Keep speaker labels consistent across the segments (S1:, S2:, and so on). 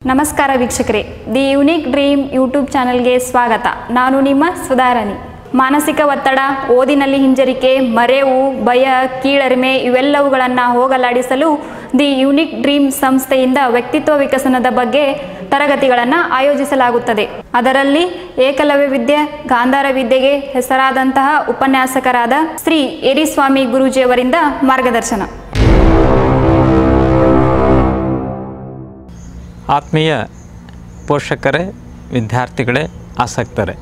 S1: ನಮಸ್ಕಾರ ವೀಕ್ಷಕರೇ the unique Dream YouTube ಚಾನೆಲ್ಗೆ ಸ್ವಾಗತ ನಾನು ನಿಮ್ಮ ಸುಧಾರಣಿ ಮಾನಸಿಕ ಒತ್ತಡ ಓದಿನಲ್ಲಿ ಹಿಂಜರಿಕೆ ಮರೆವು ಭಯ ಕೀಳರಿಮೆ ಇವೆಲ್ಲವುಗಳನ್ನು ಹೋಗಲಾಡಿಸಲು ದಿ ಯುನಿಕ್ ಡ್ರೀಮ್ ಸಂಸ್ಥೆಯಿಂದ ವ್ಯಕ್ತಿತ್ವ ವಿಕಸನದ ಬಗ್ಗೆ ತರಗತಿಗಳನ್ನು ಆಯೋಜಿಸಲಾಗುತ್ತದೆ ಅದರಲ್ಲಿ ಏಕಲವ್ಯ ವಿದ್ಯೆ ಗಾಂಧಾರ ವಿದ್ಯೆಗೆ ಹೆಸರಾದಂತಹ ಉಪನ್ಯಾಸಕರಾದ ಶ್ರೀ ಏರಿಸ್ವಾಮಿ ಗುರೂಜಿಯವರಿಂದ ಮಾರ್ಗದರ್ಶನ
S2: ಆತ್ಮೀಯ ಪೋಷಕರೇ ವಿದ್ಯಾರ್ಥಿಗಳೇ ಆಸಕ್ತರೇ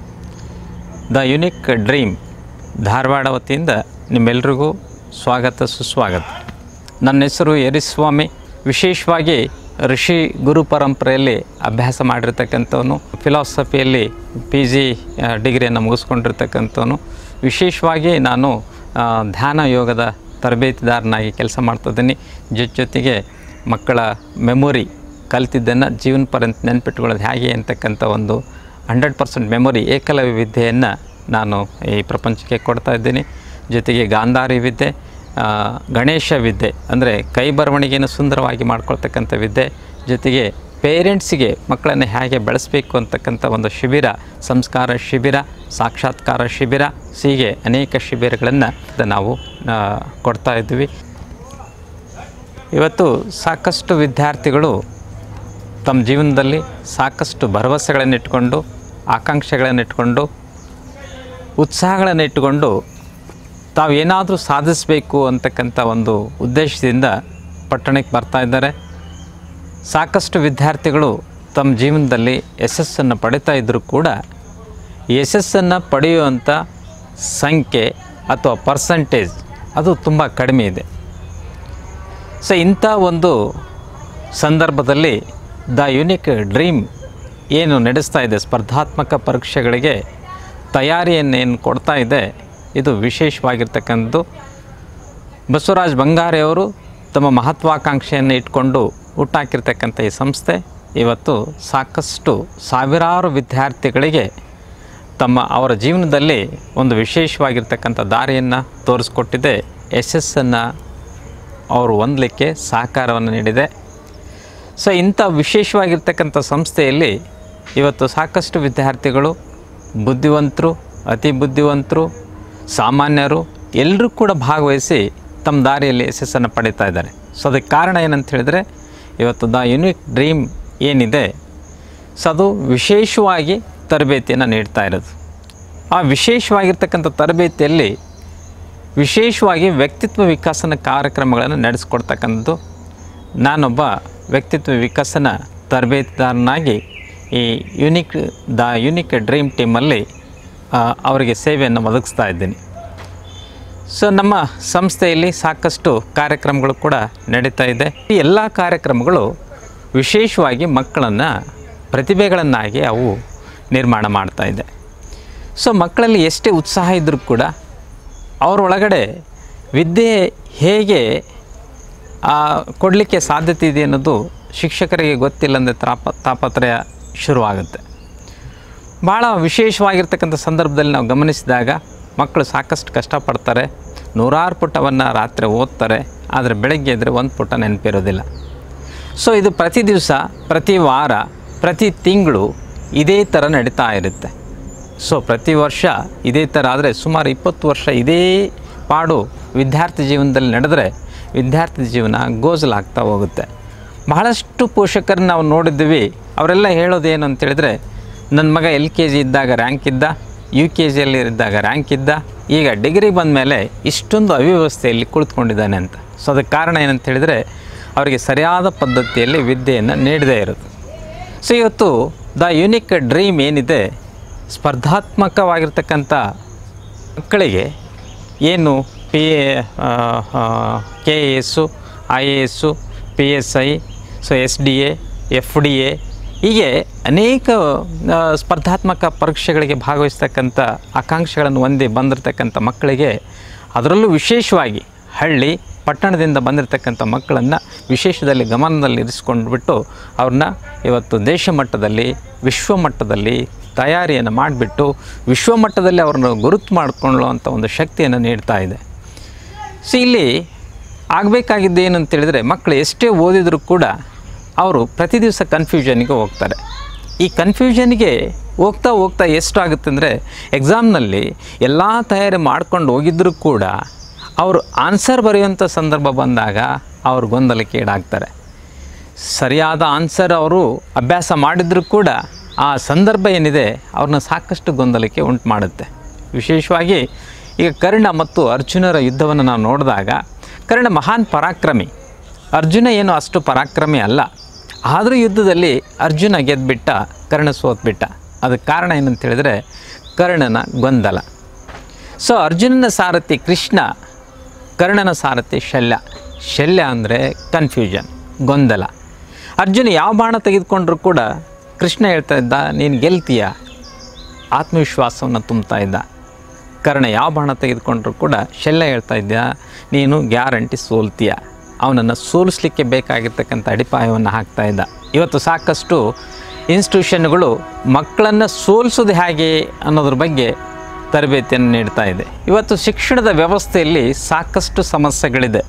S2: ದ ಯುನಿಕ್ ಡ್ರೀಮ್ ಧಾರವಾಡ ವತಿಯಿಂದ ನಿಮ್ಮೆಲ್ರಿಗೂ ಸ್ವಾಗತ ಸುಸ್ವಾಗತ ನನ್ನ ಹೆಸರು ಯರಿಸ್ವಾಮಿ ವಿಶೇಷವಾಗಿ ಋಷಿ ಗುರು ಪರಂಪರೆಯಲ್ಲಿ ಅಭ್ಯಾಸ ಮಾಡಿರ್ತಕ್ಕಂಥವನು ಫಿಲಾಸಫಿಯಲ್ಲಿ ಪಿ ಜಿ ಡಿಗ್ರಿಯನ್ನು ಮುಗಿಸ್ಕೊಂಡಿರ್ತಕ್ಕಂಥವನು ವಿಶೇಷವಾಗಿ ನಾನು ಆ, ಧ್ಯಾನ ಯೋಗದ ತರಬೇತಿದಾರನಾಗಿ ಕೆಲಸ ಮಾಡ್ತಿದ್ದೀನಿ ಜೊತೆ ಜೊತೆಗೆ ಮಕ್ಕಳ ಮೆಮೊರಿ ಕಲ್ತಿದ್ದನ್ನು ಜೀವನ ಪರ್ಯಂತ ನೆನ್ಪಿಟ್ಕೊಳ್ಳೋದು ಹೇಗೆ ಅಂತಕ್ಕಂಥ ಒಂದು ಹಂಡ್ರೆಡ್ ಪರ್ಸೆಂಟ್ ಮೆಮೊರಿ ಏಕಲವ್ಯ ವಿದ್ಯೆಯನ್ನು ನಾನು ಈ ಪ್ರಪಂಚಕ್ಕೆ ಕೊಡ್ತಾ ಇದ್ದೀನಿ ಜೊತೆಗೆ ಗಾಂಧಾರಿ ವಿದ್ಯೆ ಆ, ಗಣೇಶ ವಿದ್ಯೆ ಅಂದರೆ ಕೈ ಬರವಣಿಗೆಯನ್ನು ಸುಂದರವಾಗಿ ಮಾಡ್ಕೊಳ್ತಕ್ಕಂಥ ವಿದ್ಯೆ ಜೊತೆಗೆ ಪೇರೆಂಟ್ಸಿಗೆ ಮಕ್ಕಳನ್ನು ಹೇಗೆ ಬೆಳೆಸಬೇಕು ಅಂತಕ್ಕಂಥ ಒಂದು ಶಿಬಿರ ಸಂಸ್ಕಾರ ಶಿಬಿರ ಸಾಕ್ಷಾತ್ಕಾರ ಶಿಬಿರ ಹೀಗೆ ಅನೇಕ ಶಿಬಿರಗಳನ್ನು ನಾವು ಆ, ಕೊಡ್ತಾ ಇದ್ವಿ ಇವತ್ತು ಸಾಕಷ್ಟು ವಿದ್ಯಾರ್ಥಿಗಳು ತಮ್ಮ ಜೀವನದಲ್ಲಿ ಸಾಕಷ್ಟು ಭರವಸೆಗಳನ್ನಿಟ್ಕೊಂಡು ಆಕಾಂಕ್ಷೆಗಳನ್ನಿಟ್ಕೊಂಡು ಉತ್ಸಾಹಗಳನ್ನಿಟ್ಟುಕೊಂಡು ತಾವು ಏನಾದರೂ ಸಾಧಿಸಬೇಕು ಅಂತಕ್ಕಂಥ ಒಂದು ಉದ್ದೇಶದಿಂದ ಪಟ್ಟಣಕ್ಕೆ ಬರ್ತಾ ಇದ್ದಾರೆ ಸಾಕಷ್ಟು ವಿದ್ಯಾರ್ಥಿಗಳು ತಮ್ಮ ಜೀವನದಲ್ಲಿ ಯಶಸ್ಸನ್ನು ಪಡಿತಾ ಇದ್ದರೂ ಕೂಡ ಯಶಸ್ಸನ್ನು ಪಡೆಯುವಂಥ ಸಂಖ್ಯೆ ಅಥವಾ ಪರ್ಸಂಟೇಜ್ ಅದು ತುಂಬ ಕಡಿಮೆ ಇದೆ ಸೊ ಇಂಥ ಒಂದು ಸಂದರ್ಭದಲ್ಲಿ ದ ಯುನಿಕ್ ಡ್ರೀಮ್ ಏನು ನಡೆಸ್ತಾ ಇದೆ ಸ್ಪರ್ಧಾತ್ಮಕ ಪರೀಕ್ಷೆಗಳಿಗೆ ತಯಾರಿಯನ್ನೇನು ಕೊಡ್ತಾ ಇದೆ ಇದು ವಿಶೇಷವಾಗಿರ್ತಕ್ಕಂಥದ್ದು ಬಸವರಾಜ್ ಬಂಗಾರೆಯವರು ತಮ್ಮ ಮಹತ್ವಾಕಾಂಕ್ಷೆಯನ್ನು ಇಟ್ಕೊಂಡು ಹುಟ್ಟಾಕಿರ್ತಕ್ಕಂಥ ಈ ಸಂಸ್ಥೆ ಇವತ್ತು ಸಾಕಷ್ಟು ಸಾವಿರಾರು ವಿದ್ಯಾರ್ಥಿಗಳಿಗೆ ತಮ್ಮ ಅವರ ಜೀವನದಲ್ಲಿ ಒಂದು ವಿಶೇಷವಾಗಿರ್ತಕ್ಕಂಥ ದಾರಿಯನ್ನು ತೋರಿಸ್ಕೊಟ್ಟಿದೆ ಯಶಸ್ಸನ್ನು ಅವರು ಹೊಂದಲಿಕ್ಕೆ ಸಹಕಾರವನ್ನು ನೀಡಿದೆ ಸೊ ಇಂಥ ವಿಶೇಷವಾಗಿರ್ತಕ್ಕಂಥ ಸಂಸ್ಥೆಯಲ್ಲಿ ಇವತ್ತು ಸಾಕಷ್ಟು ವಿದ್ಯಾರ್ಥಿಗಳು ಬುದ್ಧಿವಂತರು ಅತಿ ಬುದ್ಧಿವಂತರು ಸಾಮಾನ್ಯರು ಎಲ್ಲರೂ ಕೂಡ ಭಾಗವಹಿಸಿ ತಮ್ಮ ದಾರಿಯಲ್ಲಿ ಯಶಸ್ಸನ್ನು ಪಡೀತಾ ಇದ್ದಾರೆ ಸೊ ಅದಕ್ಕೆ ಕಾರಣ ಏನಂತ ಹೇಳಿದರೆ ಇವತ್ತು ದ ಯುನಿಕ್ ಡ್ರೀಮ್ ಏನಿದೆ ಸೊ ಅದು ವಿಶೇಷವಾಗಿ ತರಬೇತಿಯನ್ನು ನೀಡ್ತಾ ಇರೋದು ಆ ವಿಶೇಷವಾಗಿರ್ತಕ್ಕಂಥ ತರಬೇತಿಯಲ್ಲಿ ವಿಶೇಷವಾಗಿ ವ್ಯಕ್ತಿತ್ವ ವಿಕಸನ ಕಾರ್ಯಕ್ರಮಗಳನ್ನು ನಡೆಸ್ಕೊಡ್ತಕ್ಕಂಥದ್ದು ನಾನೊಬ್ಬ ವ್ಯಕ್ತಿತ್ವ ವಿಕಸನ ತರಬೇತಿದಾರನಾಗಿ ಈ ಯುನಿಕ್ ದ ಯುನಿಕ್ ಡ್ರೀಮ್ ಟೀಮಲ್ಲಿ ಆ, ಅವರಿಗೆ ಸೇವೆಯನ್ನು ಒದಗಿಸ್ತಾ ಇದ್ದೀನಿ ಸೊ ನಮ್ಮ ಸಂಸ್ಥೆಯಲ್ಲಿ ಸಾಕಷ್ಟು ಕಾರ್ಯಕ್ರಮಗಳು ಕೂಡ ನಡೀತಾ ಇದೆ ಈ ಎಲ್ಲ ಕಾರ್ಯಕ್ರಮಗಳು ವಿಶೇಷವಾಗಿ ಮಕ್ಕಳನ್ನು ಪ್ರತಿಭೆಗಳನ್ನಾಗಿ ಅವು ನಿರ್ಮಾಣ ಮಾಡ್ತಾ ಇದೆ ಸೊ ಮಕ್ಕಳಲ್ಲಿ ಎಷ್ಟೇ ಉತ್ಸಾಹ ಇದ್ದರೂ ಕೂಡ ಅವರೊಳಗಡೆ ವಿದ್ಯೆ ಹೇಗೆ ಕೊಡಲಿಕ್ಕೆ ಸಾಧ್ಯತೆ ಇದೆ ಅನ್ನೋದು ಶಿಕ್ಷಕರಿಗೆ ಗೊತ್ತಿಲ್ಲಂದರೆ ತಾಪ ತಾಪತ್ರಯ ಶುರುವಾಗುತ್ತೆ ಭಾಳ ವಿಶೇಷವಾಗಿರ್ತಕ್ಕಂಥ ಸಂದರ್ಭದಲ್ಲಿ ನಾವು ಗಮನಿಸಿದಾಗ ಮಕ್ಕಳು ಸಾಕಷ್ಟು ಕಷ್ಟಪಡ್ತಾರೆ ನೂರಾರು ಪುಟವನ್ನು ರಾತ್ರಿ ಓದ್ತಾರೆ ಆದರೆ ಬೆಳಗ್ಗೆ ಎದ್ದರೆ ಒಂದು ಪುಟ ನೆನಪಿರೋದಿಲ್ಲ ಸೊ ಇದು ಪ್ರತಿ ದಿವಸ ಪ್ರತಿ ವಾರ ಪ್ರತಿ ತಿಂಗಳು ಇದೇ ಥರ ನಡೀತಾ ಇರುತ್ತೆ ಸೊ ಪ್ರತಿ ವರ್ಷ ಇದೇ ಥರ ಆದರೆ ಸುಮಾರು ಇಪ್ಪತ್ತು ವರ್ಷ ಇದೇ ಪಾಡು ವಿದ್ಯಾರ್ಥಿ ಜೀವನದಲ್ಲಿ ನಡೆದರೆ ವಿದ್ಯಾರ್ಥಿ ಜೀವನ ಗೋಜಲಾಗ್ತಾ ಹೋಗುತ್ತೆ ಬಹಳಷ್ಟು ಪೋಷಕರನ್ನ ನಾವು ನೋಡಿದ್ದೀವಿ ಅವರೆಲ್ಲ ಹೇಳೋದೇನು ಅಂತೇಳಿದರೆ ನನ್ನ ಮಗ ಎಲ್ ಕೆ ಜಿ ಇದ್ದಾಗ ರ್ಯಾಂಕ್ ಇದ್ದ ಯು ಕೆ ಜಿಯಲ್ಲಿ ಇದ್ದಾಗ ರ್ಯಾಂಕ್ ಇದ್ದ ಈಗ ಡಿಗ್ರಿ ಬಂದ ಮೇಲೆ ಇಷ್ಟೊಂದು ಅವ್ಯವಸ್ಥೆಯಲ್ಲಿ ಕುಳಿತುಕೊಂಡಿದ್ದಾನೆ ಅಂತ ಸೊ ಅದಕ್ಕೆ ಕಾರಣ ಏನಂತ ಹೇಳಿದರೆ ಅವರಿಗೆ ಸರಿಯಾದ ಪದ್ಧತಿಯಲ್ಲಿ ವಿದ್ಯೆಯನ್ನು ನೀಡದೇ ಇರೋದು ಸೊ ಇವತ್ತು ದ ಯುನಿಕ್ ಡ್ರೀಮ್ ಏನಿದೆ ಸ್ಪರ್ಧಾತ್ಮಕವಾಗಿರ್ತಕ್ಕಂಥ ಮಕ್ಕಳಿಗೆ ಏನು P A K A S I A S P S I so S D A F D A ಹೀಗೆ ಅನೇಕ ಆ, ಸ್ಪರ್ಧಾತ್ಮಕ ಪರೀಕ್ಷೆಗಳಿಗೆ ಭಾಗವಹಿಸ್ತಕ್ಕಂಥ ಆಕಾಂಕ್ಷೆಗಳನ್ನು ಹೊಂದಿ ಬಂದಿರತಕ್ಕಂಥ ಮಕ್ಕಳಿಗೆ ಅದರಲ್ಲೂ ವಿಶೇಷವಾಗಿ ಹಳ್ಳಿ ಪಟ್ಟಣದಿಂದ ಬಂದಿರತಕ್ಕಂಥ ಮಕ್ಕಳನ್ನು ವಿಶೇಷದಲ್ಲಿ ಗಮನದಲ್ಲಿ ಇರಿಸ್ಕೊಂಡ್ಬಿಟ್ಟು ಅವ್ರನ್ನ ಇವತ್ತು ದೇಶ ಮಟ್ಟದಲ್ಲಿ ವಿಶ್ವ ಮಟ್ಟದಲ್ಲಿ ತಯಾರಿಯನ್ನು ಮಾಡಿಬಿಟ್ಟು ವಿಶ್ವ ಮಟ್ಟದಲ್ಲಿ ಅವ್ರನ್ನ ಗುರುತು ಮಾಡಿಕೊಳ್ಳುವಂಥ ಒಂದು ಶಕ್ತಿಯನ್ನು ನೀಡ್ತಾ ಇದೆ ಸೊ ಇಲ್ಲಿ ಆಗಬೇಕಾಗಿದ್ದು ಏನು ಅಂತೇಳಿದರೆ ಮಕ್ಕಳು ಎಷ್ಟೇ ಓದಿದರೂ ಕೂಡ ಅವರು ಪ್ರತಿ ದಿವಸ ಕನ್ಫ್ಯೂಷನ್ಗೆ ಹೋಗ್ತಾರೆ ಈ ಕನ್ಫ್ಯೂಷನ್ಗೆ ಹೋಗ್ತಾ ಹೋಗ್ತಾ ಎಷ್ಟು ಆಗುತ್ತೆ ಅಂದರೆ ಎಕ್ಸಾಮ್ನಲ್ಲಿ ಎಲ್ಲ ತಯಾರಿ ಮಾಡ್ಕೊಂಡು ಹೋಗಿದ್ದರೂ ಕೂಡ ಅವರು ಆನ್ಸರ್ ಬರೆಯುವಂಥ ಸಂದರ್ಭ ಬಂದಾಗ ಅವ್ರು ಗೊಂದಲಕ್ಕೆ ಈಡಾಗ್ತಾರೆ ಸರಿಯಾದ ಆನ್ಸರ್ ಅವರು ಅಭ್ಯಾಸ ಮಾಡಿದರೂ ಕೂಡ ಆ ಸಂದರ್ಭ ಏನಿದೆ ಅವ್ರನ್ನ ಸಾಕಷ್ಟು ಗೊಂದಲಕ್ಕೆ ಉಂಟು ಮಾಡುತ್ತೆ ವಿಶೇಷವಾಗಿ ಈಗ ಕರ್ಣ ಮತ್ತು ಅರ್ಜುನರ ಯುದ್ಧವನ್ನು ನಾವು ನೋಡಿದಾಗ ಕರ್ಣ ಮಹಾನ್ ಪರಾಕ್ರಮಿ ಅರ್ಜುನ ಏನು ಅಷ್ಟು ಪರಾಕ್ರಮಿ ಅಲ್ಲ ಆದರೂ ಯುದ್ಧದಲ್ಲಿ ಅರ್ಜುನ ಗೆದ್ದುಬಿಟ್ಟ ಕರ್ಣ ಸೋತ್ಬಿಟ್ಟ ಅದಕ್ಕೆ ಕಾರಣ ಏನಂತ ಹೇಳಿದ್ರೆ ಕರ್ಣನ ಗೊಂದಲ ಸೊ ಅರ್ಜುನನ ಸಾರಥಿ ಕೃಷ್ಣ ಕರ್ಣನ ಸಾರಥಿ ಶಲ್ಯ ಶಲ್ಯ ಅಂದರೆ ಕನ್ಫ್ಯೂಷನ್ ಗೊಂದಲ ಅರ್ಜುನ ಯಾವ ಬಾಣ ತೆಗೆದುಕೊಂಡ್ರೂ ಕೂಡ ಕೃಷ್ಣ ಹೇಳ್ತಾ ಇದ್ದ ನೀನು ಗೆಲ್ತೀಯ ಆತ್ಮವಿಶ್ವಾಸವನ್ನು ತುಂಬ್ತಾ ಇದ್ದ ಕರ್ಣ ಯಾವ ಬಾಣ ತೆಗೆದುಕೊಂಡ್ರೂ ಕೂಡ ಶಲ್ಯ ಹೇಳ್ತಾ ಇದ್ದ ನೀನು ಗ್ಯಾರಂಟಿ ಸೋಲ್ತೀಯ ಅವನನ್ನು ಸೋಲಿಸ್ಲಿಕ್ಕೆ ಬೇಕಾಗಿರ್ತಕ್ಕಂಥ ಅಡಿಪಾಯವನ್ನು ಹಾಕ್ತಾ ಇದ್ದ ಇವತ್ತು ಸಾಕಷ್ಟು ಇನ್ಸ್ಟಿಟ್ಯೂಷನ್ಗಳು ಮಕ್ಕಳನ್ನು ಸೋಲಿಸೋದು ಹೇಗೆ ಅನ್ನೋದ್ರ ಬಗ್ಗೆ ತರಬೇತಿಯನ್ನು ನೀಡ್ತಾ ಇದೆ ಇವತ್ತು ಶಿಕ್ಷಣದ ವ್ಯವಸ್ಥೆಯಲ್ಲಿ ಸಾಕಷ್ಟು ಸಮಸ್ಯೆಗಳಿದೆ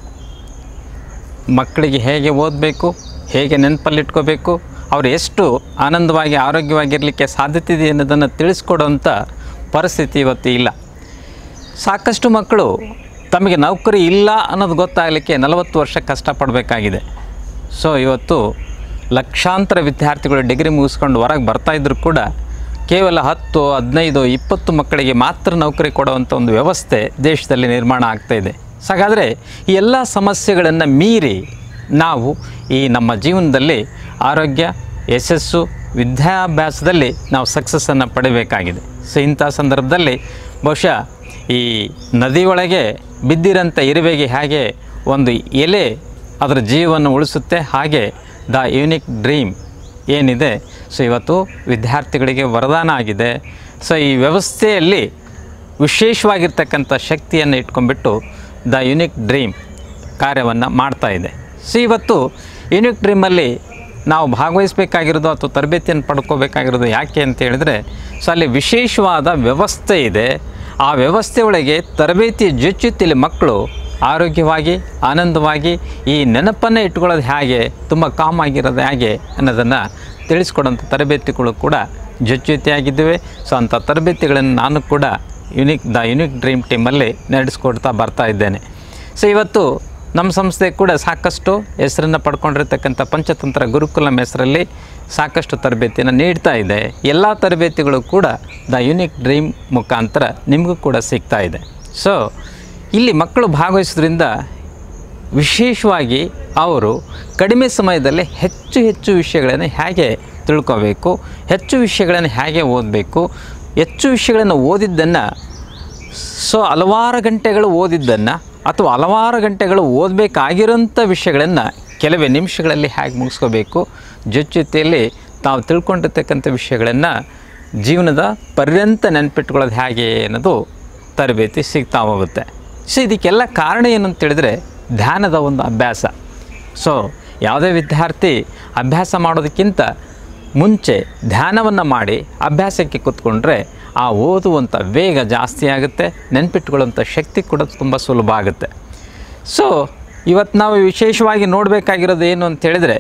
S2: ಮಕ್ಕಳಿಗೆ ಹೇಗೆ ಓದಬೇಕು ಹೇಗೆ ನೆನಪಲ್ಲಿಟ್ಕೋಬೇಕು ಅವರು ಎಷ್ಟು ಆನಂದವಾಗಿ ಆರೋಗ್ಯವಾಗಿರಲಿಕ್ಕೆ ಸಾಧ್ಯತೆ ಇದೆ ಅನ್ನೋದನ್ನು ತಿಳಿಸ್ಕೊಡುವಂಥ ಪರಿಸ್ಥಿತಿ ಇವತ್ತು ಇಲ್ಲ ಸಾಕಷ್ಟು ಮಕ್ಕಳು ತಮಗೆ ನೌಕರಿ ಇಲ್ಲ ಅನ್ನೋದು ಗೊತ್ತಾಗಲಿಕ್ಕೆ ನಲವತ್ತು ವರ್ಷ ಕಷ್ಟಪಡಬೇಕಾಗಿದೆ ಸೊ ಇವತ್ತು ಲಕ್ಷಾಂತರ ವಿದ್ಯಾರ್ಥಿಗಳು ಡಿಗ್ರಿ ಮುಗಿಸ್ಕೊಂಡು ಹೊರಗೆ ಬರ್ತಾಯಿದ್ರು ಕೂಡ ಕೇವಲ ಹತ್ತು ಹದಿನೈದು ಇಪ್ಪತ್ತು ಮಕ್ಕಳಿಗೆ ಮಾತ್ರ ನೌಕರಿ ಕೊಡುವಂಥ ಒಂದು ವ್ಯವಸ್ಥೆ ದೇಶದಲ್ಲಿ ನಿರ್ಮಾಣ ಆಗ್ತಾ ಇದೆ ಸೊ ಹಾಗಾದರೆ ಈ ಎಲ್ಲ ಸಮಸ್ಯೆಗಳನ್ನು ಮೀರಿ ನಾವು ಈ ನಮ್ಮ ಜೀವನದಲ್ಲಿ ಆರೋಗ್ಯ ಯಶಸ್ಸು ವಿದ್ಯಾಭ್ಯಾಸದಲ್ಲಿ ನಾವು ಸಕ್ಸಸ್ಸನ್ನು ಪಡಿಬೇಕಾಗಿದೆ ಸೊ ಇಂಥ ಸಂದರ್ಭದಲ್ಲಿ ಬಹುಶಃ ಈ ನದಿಯೊಳಗೆ ಬಿದ್ದಿರಂಥ ಇರುವೆಗೆ ಹೇಗೆ ಒಂದು ಎಲೆ ಅದರ ಜೀವವನ್ನು ಉಳಿಸುತ್ತೆ ಹಾಗೆ ದ ಯೂನಿಕ್ ಡ್ರೀಮ್ ಏನಿದೆ ಸೊ ಇವತ್ತು ವಿದ್ಯಾರ್ಥಿಗಳಿಗೆ ವರದಾನ ಆಗಿದೆ ಸೊ ಈ ವ್ಯವಸ್ಥೆಯಲ್ಲಿ ವಿಶೇಷವಾಗಿರ್ತಕ್ಕಂಥ ಶಕ್ತಿಯನ್ನು ಇಟ್ಕೊಂಡ್ಬಿಟ್ಟು ದ ಯುನಿಕ್ ಡ್ರೀಮ್ ಕಾರ್ಯವನ್ನು ಮಾಡ್ತಾ ಇದೆ ಸೊ ಇವತ್ತು ಯುನಿಕ್ ಡ್ರೀಮಲ್ಲಿ ನಾವು ಭಾಗವಹಿಸಬೇಕಾಗಿರೋದು ಅಥವಾ ತರಬೇತಿಯನ್ನು ಪಡ್ಕೋಬೇಕಾಗಿರೋದು ಯಾಕೆ ಅಂತ ಹೇಳಿದ್ರೆ ಸೊ ಅಲ್ಲಿ ವಿಶೇಷವಾದ ವ್ಯವಸ್ಥೆ ಇದೆ ಆ ವ್ಯವಸ್ಥೆ ಒಳಗೆ ತರಬೇತಿಯ ಜೊಚ್ಚುತ್ತಿಲಿ ಮಕ್ಕಳು ಆರೋಗ್ಯವಾಗಿ ಆನಂದವಾಗಿ ಈ ನೆನಪನ್ನೇ ಇಟ್ಕೊಳ್ಳೋದು ಹೇಗೆ ತುಂಬ ಕಾಮ್ ಆಗಿರೋದು ಹೇಗೆ ಅನ್ನೋದನ್ನು ತಿಳಿಸ್ಕೊಡೋಂಥ ತರಬೇತಿಗಳು ಕೂಡ ಜೊಚ್ಚುತಿಯಾಗಿದ್ದಾವೆ ಸೊ ಅಂಥ ತರಬೇತಿಗಳನ್ನು ನಾನು ಕೂಡ ಯುನಿಕ್ ದ ಯುನಿಕ್ ಡ್ರೀಮ್ ಟೀಮಲ್ಲಿ ನಡೆಸ್ಕೊಡ್ತಾ ಬರ್ತಾ ಇದ್ದೇನೆ ಸೊ ಇವತ್ತು ನಮ್ಮ ಸಂಸ್ಥೆ ಕೂಡ ಸಾಕಷ್ಟು ಹೆಸರನ್ನು ಪಡ್ಕೊಂಡಿರ್ತಕ್ಕಂಥ ಪಂಚತಂತ್ರ ಗುರುಕುಲಂ ಹೆಸರಲ್ಲಿ ಸಾಕಷ್ಟು ತರಬೇತಿಯನ್ನು ನೀಡ್ತಾ ಇದೆ ಎಲ್ಲ ತರಬೇತಿಗಳು ಕೂಡ ದ ಯುನಿಕ್ ಡ್ರೀಮ್ ಮುಖಾಂತರ ನಿಮಗೂ ಕೂಡ ಸಿಗ್ತಾ ಇದೆ ಸೊ ಇಲ್ಲಿ ಮಕ್ಕಳು ಭಾಗವಹಿಸೋದ್ರಿಂದ ವಿಶೇಷವಾಗಿ ಅವರು ಕಡಿಮೆ ಸಮಯದಲ್ಲಿ ಹೆಚ್ಚು ಹೆಚ್ಚು ವಿಷಯಗಳನ್ನು ಹೇಗೆ ತಿಳ್ಕೋಬೇಕು ಹೆಚ್ಚು ವಿಷಯಗಳನ್ನು ಹೇಗೆ ಓದಬೇಕು ಹೆಚ್ಚು ವಿಷಯಗಳನ್ನು ಓದಿದ್ದನ್ನು ಸೊ ಹಲವಾರು ಗಂಟೆಗಳು ಓದಿದ್ದನ್ನು ಅಥವಾ ಹಲವಾರು ಗಂಟೆಗಳು ಓದಬೇಕಾಗಿರೋಂಥ ವಿಷಯಗಳನ್ನು ಕೆಲವೇ ನಿಮಿಷಗಳಲ್ಲಿ ಹೇಗೆ ಮುಗಿಸ್ಕೋಬೇಕು ಜೊತೆಯಲ್ಲಿ ತಾವು ತಿಳ್ಕೊಂಡಿರ್ತಕ್ಕಂಥ ವಿಷಯಗಳನ್ನು ಜೀವನದ ಪರ್ಯಂತ ನೆನಪಿಟ್ಕೊಳ್ಳೋದು ಹೇಗೆ ಅನ್ನೋದು ತರಬೇತಿ ಸಿಗ್ತಾ ಹೋಗುತ್ತೆ ಸೊ ಇದಕ್ಕೆಲ್ಲ ಕಾರಣ ಏನು ಅಂತ ಹೇಳಿದ್ರೆ ಧ್ಯಾನದ ಒಂದು ಅಭ್ಯಾಸ ಸೊ ಯಾವುದೇ ವಿದ್ಯಾರ್ಥಿ ಅಭ್ಯಾಸ ಮಾಡೋದಕ್ಕಿಂತ ಮುಂಚೆ ಧ್ಯಾನವನ್ನು ಮಾಡಿ ಅಭ್ಯಾಸಕ್ಕೆ ಕೂತ್ಕೊಂಡ್ರೆ ಆ ಓದುವಂಥ ವೇಗ ಜಾಸ್ತಿ ಆಗುತ್ತೆ ನೆನ್ಪಿಟ್ಕೊಳ್ಳುವಂಥ ಶಕ್ತಿ ಕೂಡ ತುಂಬ ಸುಲಭ ಆಗುತ್ತೆ ಸೊ ಇವತ್ತು ನಾವು ವಿಶೇಷವಾಗಿ ನೋಡಬೇಕಾಗಿರೋದು ಏನು ಅಂತ ಹೇಳಿದರೆ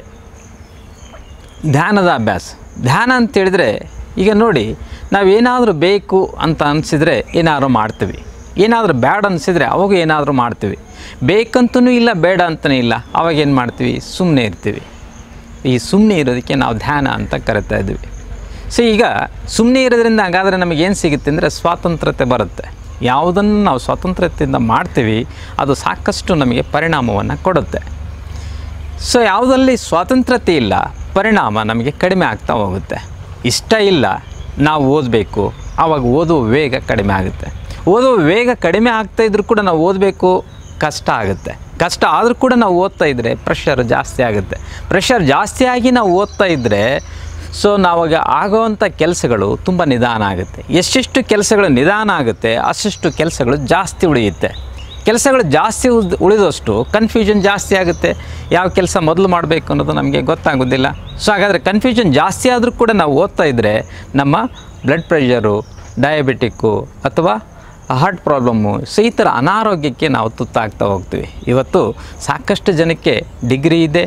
S2: ಧ್ಯಾನದ ಅಭ್ಯಾಸ ಧ್ಯಾನ ಅಂತ ಹೇಳಿದ್ರೆ ಈಗ ನೋಡಿ ನಾವೇನಾದರೂ ಬೇಕು ಅಂತ ಅನಿಸಿದರೆ ಏನಾದರೂ ಮಾಡ್ತೀವಿ ಏನಾದರೂ ಬ್ಯಾಡ್ ಅನಿಸಿದರೆ ಅವಾಗ ಏನಾದರೂ ಮಾಡ್ತೀವಿ ಬೇಕಂತನೂ ಇಲ್ಲ ಬೇಡ ಅಂತಲೂ ಇಲ್ಲ ಅವಾಗ ಏನು ಮಾಡ್ತೀವಿ ಸುಮ್ಮನೆ ಇರ್ತೀವಿ ಈ ಸುಮ್ಮನೆ ಇರೋದಕ್ಕೆ ನಾವು ಧ್ಯಾನ ಅಂತ ಕರಿತಾ ಇದ್ವಿ ಸೊ ಈಗ ಸುಮ್ಮನೆ ಇರೋದ್ರಿಂದ ಹಾಗಾದರೆ ನಮಗೇನು ಸಿಗುತ್ತೆ ಅಂದರೆ ಸ್ವಾತಂತ್ರ್ಯತೆ ಬರುತ್ತೆ ಯಾವುದನ್ನು ನಾವು ಸ್ವಾತಂತ್ರ್ಯತೆಯಿಂದ ಮಾಡ್ತೀವಿ ಅದು ಸಾಕಷ್ಟು ನಮಗೆ ಪರಿಣಾಮವನ್ನು ಕೊಡುತ್ತೆ ಸೊ ಯಾವುದಲ್ಲಿ ಸ್ವಾತಂತ್ರ್ಯತೆ ಇಲ್ಲ ಪರಿಣಾಮ ನಮಗೆ ಕಡಿಮೆ ಆಗ್ತಾ ಹೋಗುತ್ತೆ ಇಷ್ಟ ಇಲ್ಲ ನಾವು ಓದಬೇಕು ಆವಾಗ ಓದುವ ವೇಗ ಕಡಿಮೆ ಆಗುತ್ತೆ ಓದುವ ವೇಗ ಕಡಿಮೆ ಆಗ್ತಾ ಇದ್ರೂ ಕೂಡ ನಾವು ಓದಬೇಕು ಕಷ್ಟ ಆಗುತ್ತೆ ಕಷ್ಟ ಆದರೂ ಕೂಡ ನಾವು ಓದ್ತಾ ಇದ್ದರೆ ಪ್ರೆಷರ್ ಜಾಸ್ತಿ ಆಗುತ್ತೆ ಪ್ರೆಷರ್ ಜಾಸ್ತಿ ಆಗಿ ನಾವು ಓದ್ತಾ ಇದ್ದರೆ ಸೊ ನಾವಾಗ ಆಗೋವಂಥ ಕೆಲಸಗಳು ತುಂಬ ನಿಧಾನ ಆಗುತ್ತೆ ಎಷ್ಟೆಷ್ಟು ಕೆಲಸಗಳು ನಿಧಾನ ಆಗುತ್ತೆ ಅಷ್ಟೆಷ್ಟು ಕೆಲಸಗಳು ಜಾಸ್ತಿ ಉಳಿಯುತ್ತೆ ಕೆಲಸಗಳು ಜಾಸ್ತಿ ಉಳ್ದ್ ಉಳಿದಷ್ಟು ಕನ್ಫ್ಯೂಷನ್ ಜಾಸ್ತಿ ಆಗುತ್ತೆ ಯಾವ ಕೆಲಸ ಮೊದಲು ಮಾಡಬೇಕು ಅನ್ನೋದು ನಮಗೆ ಗೊತ್ತಾಗೋದಿಲ್ಲ ಸೊ ಹಾಗಾದರೆ ಕನ್ಫ್ಯೂಷನ್ ಜಾಸ್ತಿ ಆದರೂ ಕೂಡ ನಾವು ಓದ್ತಾ ಇದ್ದರೆ ನಮ್ಮ ಬ್ಲಡ್ ಪ್ರೆಷರು ಡಯಾಬಿಟಿಕ್ಕು ಅಥವಾ ಹಾರ್ಟ್ ಪ್ರಾಬ್ಲಮ್ಮು ಸೊ ಈ ಥರ ಅನಾರೋಗ್ಯಕ್ಕೆ ನಾವು ತುತ್ತಾಗ್ತಾ ಹೋಗ್ತೀವಿ ಇವತ್ತು ಸಾಕಷ್ಟು ಜನಕ್ಕೆ ಡಿಗ್ರಿ ಇದೆ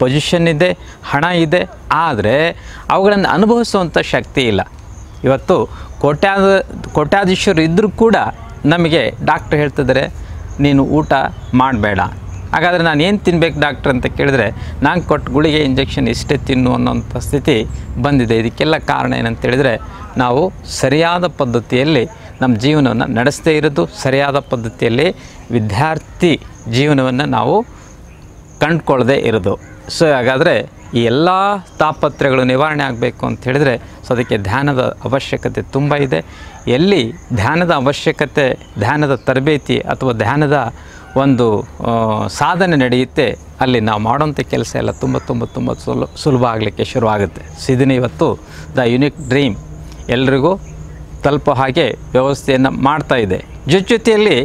S2: ಪೊಸಿಷನ್ ಇದೆ ಹಣ ಇದೆ ಆದರೆ ಅವುಗಳನ್ನು ಅನುಭವಿಸುವಂಥ ಶಕ್ತಿ ಇಲ್ಲ ಇವತ್ತು ಕೋಟ್ಯಾದ ಕೋಟ್ಯಾಧೀಶರು ಇದ್ದರೂ ಕೂಡ ನಮಗೆ ಡಾಕ್ಟ್ರ್ ಹೇಳ್ತಿದ್ದಾರೆ ನೀನು ಊಟ ಮಾಡಬೇಡ ಹಾಗಾದರೆ ನಾನು ಏನು ತಿನ್ಬೇಕು ಡಾಕ್ಟ್ರ್ ಅಂತ ಕೇಳಿದ್ರೆ ನಾನು ಕೊಟ್ಟು ಗುಳಿಗೆ ಇಂಜೆಕ್ಷನ್ ಇಷ್ಟೇ ತಿನ್ನು ಅನ್ನೋಂಥ ಸ್ಥಿತಿ ಬಂದಿದೆ ಇದಕ್ಕೆಲ್ಲ ಕಾರಣ ಏನಂತ ಹೇಳಿದರೆ ನಾವು ಸರಿಯಾದ ಪದ್ಧತಿಯಲ್ಲಿ ನಮ್ಮ ಜೀವನವನ್ನು ನಡೆಸದೇ ಇರೋದು ಸರಿಯಾದ ಪದ್ಧತಿಯಲ್ಲಿ ವಿದ್ಯಾರ್ಥಿ ಜೀವನವನ್ನು ನಾವು ಕಂಡುಕೊಳ್ಳದೆ ಇರೋದು ಸೊ ಹಾಗಾದರೆ ಈ ಎಲ್ಲ ತಾಪತ್ರೆಗಳು ನಿವಾರಣೆ ಆಗಬೇಕು ಅಂತ ಹೇಳಿದರೆ ಸೊ ಅದಕ್ಕೆ ಧ್ಯಾನದ ಅವಶ್ಯಕತೆ ತುಂಬ ಇದೆ ಎಲ್ಲಿ ಧ್ಯಾನದ ಅವಶ್ಯಕತೆ ಧ್ಯಾನದ ತರಬೇತಿ ಅಥವಾ ಧ್ಯಾನದ ಒಂದು ಆ, ಸಾಧನೆ ನಡೆಯುತ್ತೆ ಅಲ್ಲಿ ನಾವು ಮಾಡೋಂಥ ಕೆಲಸ ಎಲ್ಲ ತುಂಬ ತುಂಬ ತುಂಬ ಸುಲ ಸುಲಭ ಆಗಲಿಕ್ಕೆ ಶುರುವಾಗುತ್ತೆ ಸೊ ಇದನ್ನು ಇವತ್ತು ದ ಯುನಿಕ್ ಡ್ರೀಮ್ ಎಲ್ರಿಗೂ ತಲುಪೋ ಹಾಗೆ ವ್ಯವಸ್ಥೆಯನ್ನು ಮಾಡ್ತಾ ಇದೆ ಜೊತೆ ಜೊತೆಯಲ್ಲಿ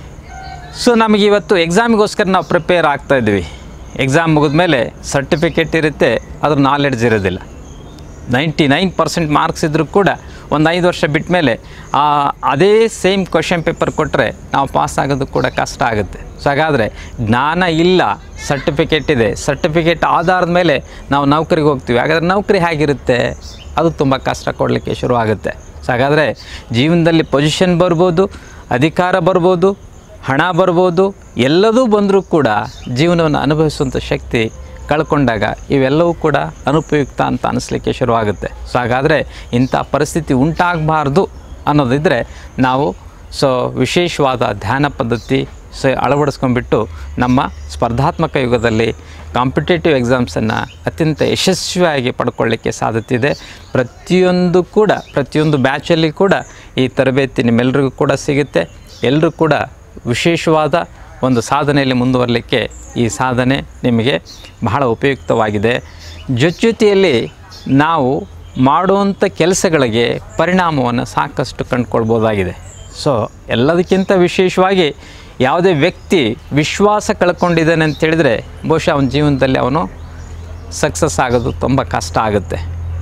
S2: ಸೊ ನಮಗೆ ಇವತ್ತು ಎಕ್ಸಾಮಿಗೋಸ್ಕರ ನಾವು ಪ್ರಿಪೇರ್ ಆಗ್ತಾ ಇದ್ವಿ ಎಕ್ಸಾಮ್ ಮುಗಿದ್ಮೇಲೆ ಸರ್ಟಿಫಿಕೇಟ್ ಇರುತ್ತೆ ಅದ್ರ ನಾಲೆಡ್ಜ್ ಇರೋದಿಲ್ಲ ನೈಂಟಿ ನೈನ್ ಪರ್ಸೆಂಟ್ ಮಾರ್ಕ್ಸ್ ಇದ್ದರೂ ಕೂಡ ಒಂದು ಐದು ವರ್ಷ ಬಿಟ್ಟ ಮೇಲೆ ಅದೇ ಸೇಮ್ ಕ್ವಶನ್ ಪೇಪರ್ ಕೊಟ್ಟರೆ ನಾವು ಪಾಸ್ ಆಗೋದು ಕೂಡ ಕಷ್ಟ ಆಗುತ್ತೆ ಸೊ ಹಾಗಾದರೆ ಜ್ಞಾನ ಇಲ್ಲ ಸರ್ಟಿಫಿಕೇಟ್ ಇದೆ ಸರ್ಟಿಫಿಕೇಟ್ ಆಧಾರದ ಮೇಲೆ ನಾವು ನೌಕರಿಗೆ ಹೋಗ್ತೀವಿ ಹಾಗಾದರೆ ನೌಕರಿ ಹೇಗಿರುತ್ತೆ ಅದು ತುಂಬ ಕಷ್ಟ ಕೊಡಲಿಕ್ಕೆ ಶುರುವಾಗುತ್ತೆ ಸೊ ಹಾಗಾದರೆ ಜೀವನದಲ್ಲಿ ಪೊಸಿಷನ್ ಬರ್ಬೋದು ಅಧಿಕಾರ ಬರ್ಬೋದು ಹಣ ಬರ್ಬೋದು ಎಲ್ಲದೂ ಬಂದರೂ ಕೂಡ ಜೀವನವನ್ನು ಅನುಭವಿಸುವಂಥ ಶಕ್ತಿ ಕಳ್ಕೊಂಡಾಗ ಇವೆಲ್ಲವೂ ಕೂಡ ಅನುಪಯುಕ್ತ ಅಂತ ಅನಿಸ್ಲಿಕ್ಕೆ ಶುರುವಾಗುತ್ತೆ ಸೊ ಹಾಗಾದರೆ ಇಂಥ ಪರಿಸ್ಥಿತಿ ಉಂಟಾಗಬಾರ್ದು ಅನ್ನೋದಿದ್ದರೆ ನಾವು ಸೊ ವಿಶೇಷವಾದ ಧ್ಯಾನ ಪದ್ಧತಿ ಸೊ ಅಳವಡಿಸ್ಕೊಂಡ್ಬಿಟ್ಟು ನಮ್ಮ ಸ್ಪರ್ಧಾತ್ಮಕ ಯುಗದಲ್ಲಿ ಕಾಂಪಿಟೇಟಿವ್ ಎಕ್ಸಾಮ್ಸನ್ನು ಅತ್ಯಂತ ಯಶಸ್ವಿಯಾಗಿ ಪಡ್ಕೊಳ್ಳಿಕ್ಕೆ ಸಾಧ್ಯತೆ ಇದೆ ಪ್ರತಿಯೊಂದು ಕೂಡ ಪ್ರತಿಯೊಂದು ಬ್ಯಾಚಲ್ಲಿ ಕೂಡ ಈ ತರಬೇತಿ ನಿಮ್ಮೆಲ್ಲರಿಗೂ ಕೂಡ ಸಿಗುತ್ತೆ ಎಲ್ಲರೂ ಕೂಡ ವಿಶೇಷವಾದ ಒಂದು ಸಾಧನೆಯಲ್ಲಿ ಮುಂದುವರಲಿಕ್ಕೆ ಈ ಸಾಧನೆ ನಿಮಗೆ ಬಹಳ ಉಪಯುಕ್ತವಾಗಿದೆ ಜೊತೆಯಲ್ಲಿ ನಾವು ಮಾಡುವಂಥ ಕೆಲಸಗಳಿಗೆ ಪರಿಣಾಮವನ್ನು ಸಾಕಷ್ಟು ಕಂಡುಕೊಳ್ಬೋದಾಗಿದೆ ಸೊ ಎಲ್ಲದಕ್ಕಿಂತ ವಿಶೇಷವಾಗಿ ಯಾವುದೇ ವ್ಯಕ್ತಿ ವಿಶ್ವಾಸ ಕಳ್ಕೊಂಡಿದ್ದಾನೆ ಅಂತ ಹೇಳಿದರೆ ಬಹುಶಃ ಅವನ ಜೀವನದಲ್ಲಿ ಅವನು ಸಕ್ಸಸ್ ಆಗೋದು ತುಂಬ ಕಷ್ಟ ಆಗುತ್ತೆ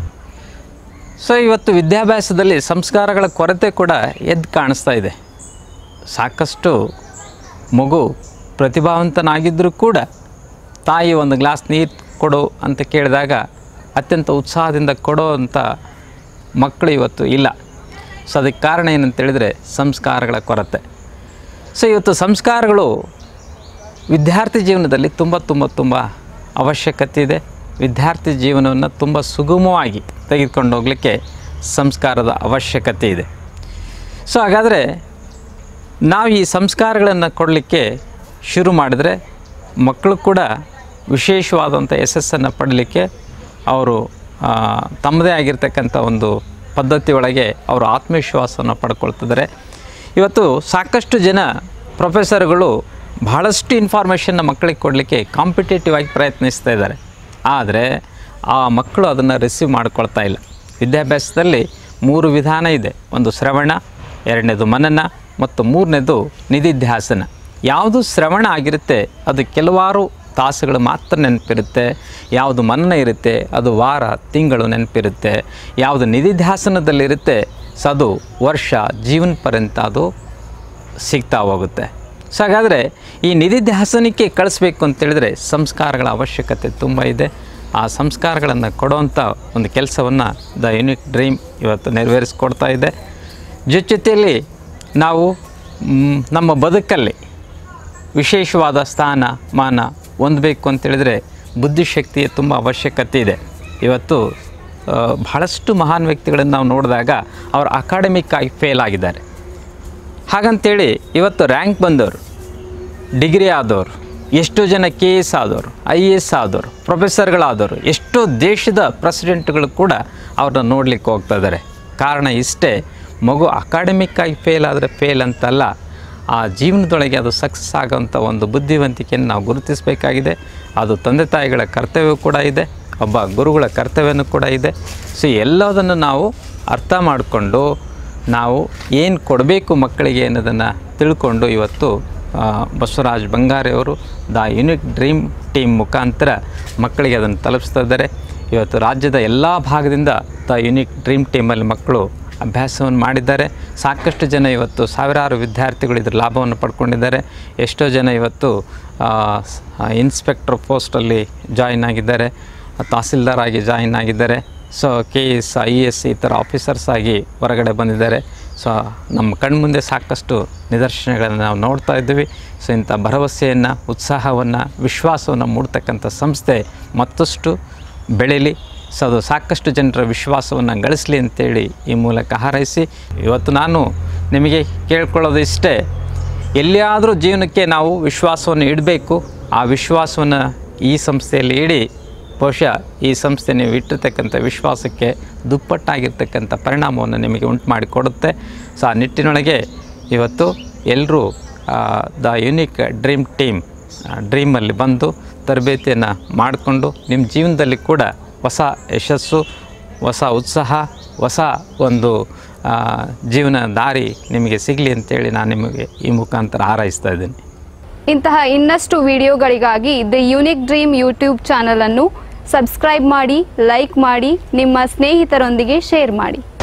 S2: ಸೊ ಇವತ್ತು ವಿದ್ಯಾಭ್ಯಾಸದಲ್ಲಿ ಸಂಸ್ಕಾರಗಳ ಕೊರತೆ ಕೂಡ ಎದ್ದು ಕಾಣಿಸ್ತಾ ಇದೆ ಸಾಕಷ್ಟು ಮಗು ಪ್ರತಿಭಾವಂತನಾಗಿದ್ದರೂ ಕೂಡ ತಾಯಿ ಒಂದು ಗ್ಲಾಸ್ ನೀರು ಕೊಡು ಅಂತ ಕೇಳಿದಾಗ ಅತ್ಯಂತ ಉತ್ಸಾಹದಿಂದ ಕೊಡೋ ಅಂಥ ಮಕ್ಕಳು ಇವತ್ತು ಇಲ್ಲ ಸೊ ಅದಕ್ಕೆ ಕಾರಣ ಏನಂತ ಹೇಳಿದರೆ ಸಂಸ್ಕಾರಗಳ ಕೊರತೆ ಸೊ ಇವತ್ತು ಸಂಸ್ಕಾರಗಳು ವಿದ್ಯಾರ್ಥಿ ಜೀವನದಲ್ಲಿ ತುಂಬ ತುಂಬ ತುಂಬ ಅವಶ್ಯಕತೆ ಇದೆ ವಿದ್ಯಾರ್ಥಿ ಜೀವನವನ್ನು ತುಂಬ ಸುಗಮವಾಗಿ ತೆಗೆದುಕೊಂಡು ಹೋಗಲಿಕ್ಕೆ ಸಂಸ್ಕಾರದ ಅವಶ್ಯಕತೆ ಇದೆ ಸೊ ಹಾಗಾದರೆ ನಾವು ಈ ಸಂಸ್ಕಾರಗಳನ್ನು ಕೊಡಲಿಕ್ಕೆ ಶುರು ಮಾಡಿದರೆ ಮಕ್ಕಳು ಕೂಡ ವಿಶೇಷವಾದಂಥ ಯಶಸ್ಸನ್ನು ಪಡಲಿಕ್ಕೆ ಅವರು ಆ, ತಮ್ಮದೇ ಆಗಿರ್ತಕ್ಕಂಥ ಒಂದು ಪದ್ಧತಿ ಒಳಗೆ ಅವರು ಆತ್ಮವಿಶ್ವಾಸವನ್ನು ಪಡ್ಕೊಳ್ತಿದ್ದಾರೆ ಇವತ್ತು ಸಾಕಷ್ಟು ಜನ ಪ್ರೊಫೆಸರ್ಗಳು ಬಹಳಷ್ಟು ಇನ್ಫಾರ್ಮೇಷನ್ನ ಮಕ್ಕಳಿಗೆ ಕೊಡಲಿಕ್ಕೆ ಕಾಂಪಿಟೇಟಿವ್ ಆಗಿ ಪ್ರಯತ್ನಿಸ್ತಾ ಇದ್ದಾರೆ ಆದರೆ ಆ ಮಕ್ಕಳು ಅದನ್ನು ರಿಸೀವ್ ಮಾಡ್ಕೊಳ್ತಾ ಇಲ್ಲ ವಿದ್ಯಾಭ್ಯಾಸದಲ್ಲಿ ಮೂರು ವಿಧಾನ ಇದೆ ಒಂದು ಶ್ರವಣ ಎರಡನೇದು ಮನನ ಮತ್ತು ಮೂರನೇದು ನಿಧಿಧ್ಯಾಸನ ಯಾವುದು ಶ್ರವಣ ಆಗಿರುತ್ತೆ ಅದು ಕೆಲವಾರು ತಾಸುಗಳು ಮಾತ್ರ ನೆನಪಿರುತ್ತೆ ಯಾವುದು ಮನನ ಇರುತ್ತೆ ಅದು ವಾರ ತಿಂಗಳು ನೆನಪಿರುತ್ತೆ ಯಾವುದು ನಿಧಿಧ್ಯಾಸನದಲ್ಲಿರುತ್ತೆ ಸೊ ಅದು ವರ್ಷ ಜೀವನ ಪರ್ಯಂತ ಅದು ಸಿಗ್ತಾ ಹೋಗುತ್ತೆ ಸೊ ಹಾಗಾದರೆ ಈ ನಿಧಿಧ್ಯಾಸನಕ್ಕೆ ಕಳಿಸ್ಬೇಕು ಅಂತೇಳಿದ್ರೆ ಸಂಸ್ಕಾರಗಳ ಅವಶ್ಯಕತೆ ತುಂಬ ಇದೆ ಆ ಸಂಸ್ಕಾರಗಳನ್ನು ಕೊಡುವಂಥ ಒಂದು ಕೆಲಸವನ್ನು ದ ಯುನಿಕ್ ಡ್ರೀಮ್ ಇವತ್ತು ನೆರವೇರಿಸ್ಕೊಡ್ತಾ ಇದೆ ಜೊತೆ ಜೊತೆಯಲ್ಲಿ ನಾವು ಮ್, ನಮ್ಮ ಬದುಕಲ್ಲಿ ವಿಶೇಷವಾದ ಸ್ಥಾನ ಮಾನ ಹೊಂದಬೇಕು ಅಂತೇಳಿದರೆ ಬುದ್ಧಿಶಕ್ತಿಯ ತುಂಬ ಅವಶ್ಯಕತೆ ಇದೆ ಇವತ್ತು ಆ, ಬಹಳಷ್ಟು ಮಹಾನ್ ವ್ಯಕ್ತಿಗಳನ್ನು ನಾವು ನೋಡಿದಾಗ ಅವರು ಅಕಾಡೆಮಿಕ್ ಆಗಿ ಫೇಲ್ ಆಗಿದ್ದಾರೆ ಹಾಗಂತೇಳಿ ಇವತ್ತು ರ್ಯಾಂಕ್ ಬಂದವರು ಡಿಗ್ರಿ ಆದವರು ಎಷ್ಟೋ ಜನ ಕೆ ಎಸ್ ಆದವರು ಐ ಎ ಎಸ್ ಆದವರು ಪ್ರೊಫೆಸರ್ಗಳಾದವರು ಎಷ್ಟೋ ದೇಶದ ಪ್ರೆಸಿಡೆಂಟ್ಗಳು ಕೂಡ ಅವ್ರನ್ನ ನೋಡಲಿಕ್ಕೆ ಹೋಗ್ತಾ ಇದ್ದಾರೆ ಕಾರಣ ಇಷ್ಟೇ ಮಗು ಅಕಾಡೆಮಿಕ್ ಆಗಿ ಫೇಲ್ ಆದರೆ ಫೇಲ್ ಅಂತಲ್ಲ ಆ ಜೀವನದೊಳಗೆ ಅದು ಸಕ್ಸಸ್ ಆಗೋಂಥ ಒಂದು ಬುದ್ಧಿವಂತಿಕೆಯನ್ನು ನಾವು ಗುರುತಿಸಬೇಕಾಗಿದೆ ಅದು ತಂದೆ ತಾಯಿಗಳ ಕರ್ತವ್ಯ ಕೂಡ ಇದೆ ಒಬ್ಬ ಗುರುಗಳ ಕರ್ತವ್ಯನೂ ಕೂಡ ಇದೆ ಸೊ ಎಲ್ಲದನ್ನು ನಾವು ಅರ್ಥ ಮಾಡಿಕೊಂಡು ನಾವು ಏನು ಕೊಡಬೇಕು ಮಕ್ಕಳಿಗೆ ಅನ್ನೋದನ್ನು ತಿಳ್ಕೊಂಡು ಇವತ್ತು ಆ, ಬಸವರಾಜ್ ಬಂಗಾರಿ ಅವರು ದ ಯುನಿಕ್ ಡ್ರೀಮ್ ಟೀಮ್ ಮುಖಾಂತರ ಮಕ್ಕಳಿಗೆ ಅದನ್ನು ತಲುಪಿಸ್ತಾ ಇದ್ದಾರೆ ಇವತ್ತು ರಾಜ್ಯದ ಎಲ್ಲ ಭಾಗದಿಂದ ದ ಯುನಿಕ್ ಡ್ರೀಮ್ ಟೀಮಲ್ಲಿ ಮಕ್ಕಳು ಅಭ್ಯಾಸವನ್ನು ಮಾಡಿದ್ದಾರೆ ಸಾಕಷ್ಟು ಜನ ಇವತ್ತು ಸಾವಿರಾರು ವಿದ್ಯಾರ್ಥಿಗಳು ಇದ್ರ ಲಾಭವನ್ನು ಪಡ್ಕೊಂಡಿದ್ದಾರೆ ಎಷ್ಟೋ ಜನ ಇವತ್ತು ಆ, ಸ್- ಆ, ಇನ್ಸ್ಪೆಕ್ಟರ್ ಪೋಸ್ಟಲ್ಲಿ ಜಾಯಿನ್ ಆಗಿದ್ದಾರೆ ತಹಸೀಲ್ದಾರ್ ಆಗಿ ಜಾಯಿನ್ ಆಗಿದ್ದಾರೆ so K S I S ಈ ಥರ ಆಫೀಸರ್ಸ್ ಆಗಿ ಹೊರಗಡೆ ಬಂದಿದ್ದಾರೆ ಸೊ ನಮ್ಮ ಕಣ್ಮುಂದೆ ಸಾಕಷ್ಟು ನಿದರ್ಶನಗಳನ್ನು ನಾವು ನೋಡ್ತಾ ಇದ್ದೀವಿ ಸೊ ಇಂಥ ಭರವಸೆಯನ್ನು ಉತ್ಸಾಹವನ್ನು ವಿಶ್ವಾಸವನ್ನು ಮೂಡ್ತಕ್ಕಂಥ ಸಂಸ್ಥೆ ಮತ್ತಷ್ಟು ಬೆಳೀಲಿ ಸೊ ಅದು ಸಾಕಷ್ಟು ಜನರ ವಿಶ್ವಾಸವನ್ನು ಗಳಿಸಲಿ ಅಂತೇಳಿ ಈ ಮೂಲಕ ಹಾರೈಸಿ ಇವತ್ತು ನಾನು ನಿಮಗೆ ಕೇಳ್ಕೊಳ್ಳೋದು ಇಷ್ಟೇ ಎಲ್ಲಿಯಾದರೂ ಜೀವನಕ್ಕೆ ನಾವು ವಿಶ್ವಾಸವನ್ನು ಇಡಬೇಕು ಆ ವಿಶ್ವಾಸವನ್ನು ಈ ಸಂಸ್ಥೆಯಲ್ಲಿ ಇಡಿ ಬಹುಶಃ ಈ ಸಂಸ್ಥೆ ನೀವು ಇಟ್ಟಿರ್ತಕ್ಕಂಥ ವಿಶ್ವಾಸಕ್ಕೆ ದುಪ್ಪಟ್ಟಾಗಿರ್ತಕ್ಕಂಥ ಪರಿಣಾಮವನ್ನು ನಿಮಗೆ ಉಂಟು ಮಾಡಿಕೊಡುತ್ತೆ ಸೊ ಆ ನಿಟ್ಟಿನೊಳಗೆ ಇವತ್ತು ಎಲ್ಲರೂ ದ ಯುನಿಕ್ ಡ್ರೀಮ್ ಟೀಮ್ ಡ್ರೀಮಲ್ಲಿ ಬಂದು ತರಬೇತಿಯನ್ನು ಮಾಡಿಕೊಂಡು ನಿಮ್ಮ ಜೀವನದಲ್ಲಿ ಕೂಡ ಹೊಸ ಯಶಸ್ಸು ಹೊಸ ಉತ್ಸಾಹ ಹೊಸ ಒಂದು ಆ, ಜೀವನ ದಾರಿ ನಿಮಗೆ ಸಿಗಲಿ ಅಂತೇಳಿ ನಾನು ನಿಮಗೆ ಈ ಮುಖಾಂತರ ಹಾರೈಸ್ತಾ ಇದ್ದೀನಿ
S1: ಇಂತಹ ಇನ್ನಷ್ಟು ವಿಡಿಯೋಗಳಿಗಾಗಿ ದ ಯುನಿಕ್ ಡ್ರೀಮ್ ಯೂಟ್ಯೂಬ್ ಚಾನಲನ್ನು ಸಬ್ಸ್ಕ್ರೈಬ್ ಮಾಡಿ ಲೈಕ್ ಮಾಡಿ ನಿಮ್ಮ ಸ್ನೇಹಿತರೊಂದಿಗೆ ಶೇರ್ ಮಾಡಿ